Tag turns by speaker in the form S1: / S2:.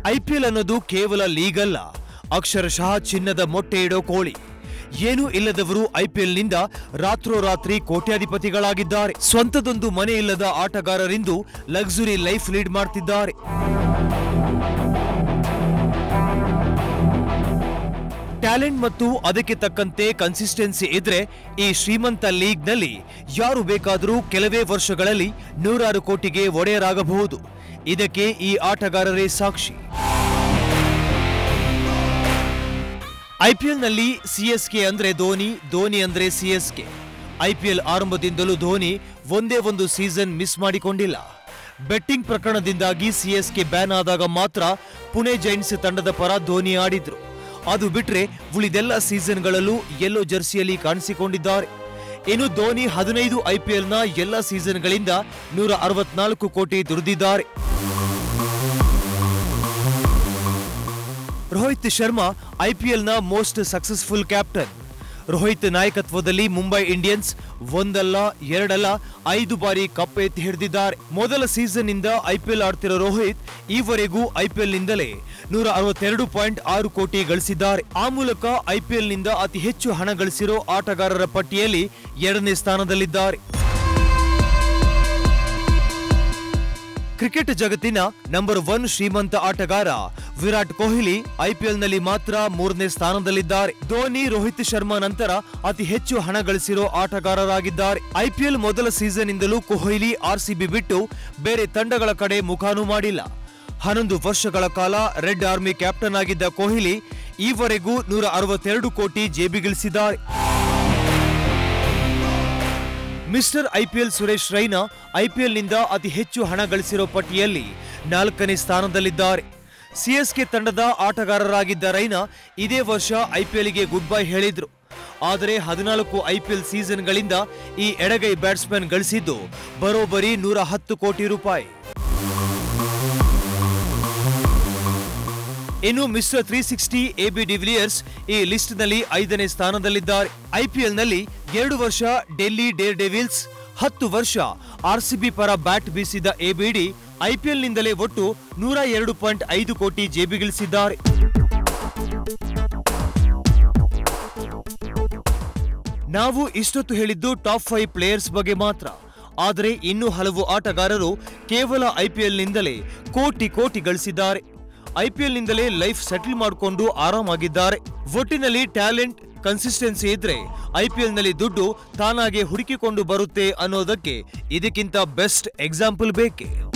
S1: IPL ಅನ್ನೋದು ಕೇವಲ league ಅಲ್ಲ ಅಕ್ಷರಶಃ ಚಿನ್ನದ ಮೊಟ್ಟೆ ಇಡೋ ಕೋಳಿ ಏನೂ ಇಲ್ಲದವರು ಐಪಿಎಲ್ನಿಂದ ರಾತ್ರೋರಾತ್ರಿ ಕೋಟ್ಯಾಧಿಪತಿಗಳಾಗಿದ್ದಾರೆ ಸ್ವಂತದೊಂದು ಮನೆ ಇಲ್ಲದ ಆಟಗಾರರಿಂದು ಲಕ್ಸುರಿ ಲೈಫ್ ಲೀಡ್ ಮಾಡ್ತಿದ್ದಾರೆ ಟ್ಯಾಲೆಂಟ್ ಮತ್ತು ಅದಕ್ಕೆ ತಕ್ಕಂತೆ ಕನ್ಸಿಸ್ಟೆನ್ಸಿ ಇದ್ರೆ ಈ ಶ್ರೀಮಂತ ಲೀಗ್ನಲ್ಲಿ ಯಾರು ಬೇಕಾದರೂ ಕೆಲವೇ ವರ್ಷಗಳಲ್ಲಿ ನೂರಾರು ಕೋಟಿಗೆ ಒಡೆಯರಾಗಬಹುದು ಇದಕ್ಕೆ ಈ ಆಟಗಾರರೇ ಸಾಕ್ಷಿ ಐಪಿಎಲ್ನಲ್ಲಿ ಸಿಎಸ್ಕೆ ಅಂದ್ರೆ ಧೋನಿ ಧೋನಿ ಅಂದ್ರೆ ಸಿಎಸ್ಕೆ ಐಪಿಎಲ್ ಆರಂಭದಿಂದಲೂ ಧೋನಿ ಒಂದೇ ಒಂದು ಸೀಸನ್ ಮಿಸ್ ಮಾಡಿಕೊಂಡಿಲ್ಲ ಬೆಟ್ಟಿಂಗ್ ಪ್ರಕರಣದಿಂದಾಗಿ ಸಿಎಸ್ಕೆ ಬ್ಯಾನ್ ಆದಾಗ ಮಾತ್ರ ಪುಣೆ ಜೈಂಟ್ಸ್ ತಂಡದ ಪರ ಧೋನಿ ಆಡಿದ್ರು ಅದು ಬಿಟ್ರೆ ಉಳಿದೆಲ್ಲ ಸೀಸನ್ಗಳಲ್ಲೂ ಯೆಲ್ಲೋ ಜರ್ಸಿಯಲ್ಲಿ ಕಾಣಿಸಿಕೊಂಡಿದ್ದಾರೆ ಇನ್ನು ಧೋನಿ ಹದಿನೈದು ಐಪಿಎಲ್ನ ಎಲ್ಲ ಸೀಸನ್ಗಳಿಂದ ನೂರ ಅರವತ್ನಾಲ್ಕು ಕೋಟಿ ದುಡಿದಿದ್ದಾರೆ ರೋಹಿತ್ ಶರ್ಮಾ ಐಪಿಎಲ್ನ ಮೋಸ್ಟ್ ಸಕ್ಸಸ್ಫುಲ್ ಕ್ಯಾಪ್ಟನ್ ರೋಹಿತ್ ನಾಯಕತ್ವದಲ್ಲಿ ಮುಂಬೈ ಇಂಡಿಯನ್ಸ್ ಒಂದಲ್ಲ ಎರಡಲ್ಲ ಐದು ಬಾರಿ ಕಪ್ ಎತ್ತಿ ಹಿಡಿದಿದ್ದಾರೆ ಮೊದಲ ಸೀಸನ್ ಇಂದ ಐಪಿಎಲ್ ಆಡ್ತಿರೋ ರೋಹಿತ್ ಈವರೆಗೂ ಐಪಿಎಲ್ ನಿಂದಲೇ ನೂರ ಅರವತ್ತೆರಡು ಪಾಯಿಂಟ್ ಆರು ಕೋಟಿ ಗಳಿಸಿದ್ದಾರೆ ಆ ಮೂಲಕ ಐಪಿಎಲ್ ನಿಂದ ಅತಿ ಹೆಚ್ಚು ಹಣ ಗಳಿಸಿರೋ ಆಟಗಾರರ ಪಟ್ಟಿಯಲ್ಲಿ ಎರಡನೇ ಸ್ಥಾನದಲ್ಲಿದ್ದಾರೆ ಕ್ರಿಕೆಟ್ ಜಗತ್ತಿನ ನಂಬರ್ ಒನ್ ಶ್ರೀಮಂತ ಆಟಗಾರ ವಿರಾಟ್ ಕೊಹ್ಲಿ ಐಪಿಎಲ್ನಲ್ಲಿ ಮಾತ್ರ ಮೂರನೇ ಸ್ಥಾನದಲ್ಲಿದ್ದಾರೆ ಧೋನಿ ರೋಹಿತ್ ಶರ್ಮಾ ನಂತರ ಅತಿ ಹೆಚ್ಚು ಹಣ ಗಳಿಸಿರೋ ಆಟಗಾರರಾಗಿದ್ದಾರೆ ಐಪಿಎಲ್ ಮೊದಲ ಸೀಸನ್ನಿಂದಲೂ ಕೊಹ್ಲಿ ಆರ್ಸಿಬಿ ಬಿಟ್ಟು ಬೇರೆ ತಂಡಗಳ ಕಡೆ ಮುಖಾನು ಮಾಡಿಲ್ಲ ಹನ್ನೊಂದು ವರ್ಷಗಳ ಕಾಲ ರೆಡ್ ಆರ್ಮಿ ಕ್ಯಾಪ್ಟನ್ ಆಗಿದ್ದ ಕೊಹ್ಲಿ ಈವರೆಗೂ ನೂರ ಅರವತ್ತೆರಡು ಕೋಟಿ ಜೇಬಿಗಿಳಿಸಿದ್ದಾರೆ ಮಿಸ್ಟರ್ ಐಪಿಎಲ್ ಸುರೇಶ್ ರೈನಾ ಐಪಿಎಲ್ನಿಂದ ಅತಿ ಹೆಚ್ಚು ಹಣ ಗಳಿಸಿರೋ ಪಟ್ಟಿಯಲ್ಲಿ ನಾಲ್ಕನೇ ಸ್ಥಾನದಲ್ಲಿದ್ದಾರೆ ಸಿಎಸ್ಕೆ ತಂಡದ ಆಟಗಾರರಾಗಿದ್ದ ರೈನಾ ಇದೇ ವರ್ಷ ಐಪಿಎಲ್ಗೆ ಗುಡ್ ಬೈ ಹೇಳಿದ್ರು ಆದರೆ ಹದಿನಾಲ್ಕು ಐಪಿಎಲ್ ಸೀಸನ್ಗಳಿಂದ ಈ ಎಡಗೈ ಬ್ಯಾಟ್ಸ್ಮನ್ ಗಳಿಸಿದ್ದು ಬರೋಬ್ಬರಿ ನೂರ ಹತ್ತು ಕೋಟಿ ರೂಪಾಯಿ ಇನ್ನು mister three sixty AB de Villiers ಈ ಲಿಸ್ಟ್ನಲ್ಲಿ ಐದನೇ ಸ್ಥಾನದಲ್ಲಿದ್ದಾರೆ ಐಪಿಎಲ್ನಲ್ಲಿ ಎರಡು ವರ್ಷ ಡೆಲ್ಲಿ ಡೇರ್ ಡೆವಿಲ್ಸ್ ಹತ್ತು ವರ್ಷ ಆರ್ಸಿಬಿ ಪರ ಬ್ಯಾಟ್ ಬೀಸಿದ ಎಬಿಡಿ ಐಪಿಎಲ್ನಿಂದಲೇ ಒಟ್ಟು ನೂರ ಎರಡು ಪಾಯಿಂಟ್ ಐದು ಕೋಟಿ ಜೇಬಿಗಿಳಿಸಿದ್ದಾರೆ ನಾವು ಇಷ್ಟೊತ್ತು ಹೇಳಿದ್ದು ಟಾಪ್ ಫೈವ್ ಪ್ಲೇಯರ್ಸ್ ಬಗ್ಗೆ ಮಾತ್ರ ಆದರೆ ಇನ್ನೂ ಹಲವು ಆಟಗಾರರು ಕೇವಲ ಐಪಿಎಲ್ನಿಂದಲೇ ಕೋಟಿ ಕೋಟಿ ಗಳಿಸಿದ್ದಾರೆ ಐಪಿಎಲ್ನಿಂದಲೇ ಲೈಫ್ ಸೆಟಲ್ ಮಾಡಿಕೊಂಡು ಆರಾಮಾಗಿದ್ದಾರೆ ಒಟ್ಟಿನಲ್ಲಿ ಟ್ಯಾಲೆಂಟ್ ಕನ್ಸಿಸ್ಟೆನ್ಸಿ ಇದ್ರೆ ಐಪಿಎಲ್ನಲ್ಲಿ ದುಡ್ಡು ತಾನಾಗೆ ಹುಡುಕಿಕೊಂಡು ಬರುತ್ತೆ ಅನ್ನೋದಕ್ಕೆ ಇದಕ್ಕಿಂತ ಬೆಸ್ಟ್ ಎಕ್ಸಾಂಪಲ್ ಬೇಕೇ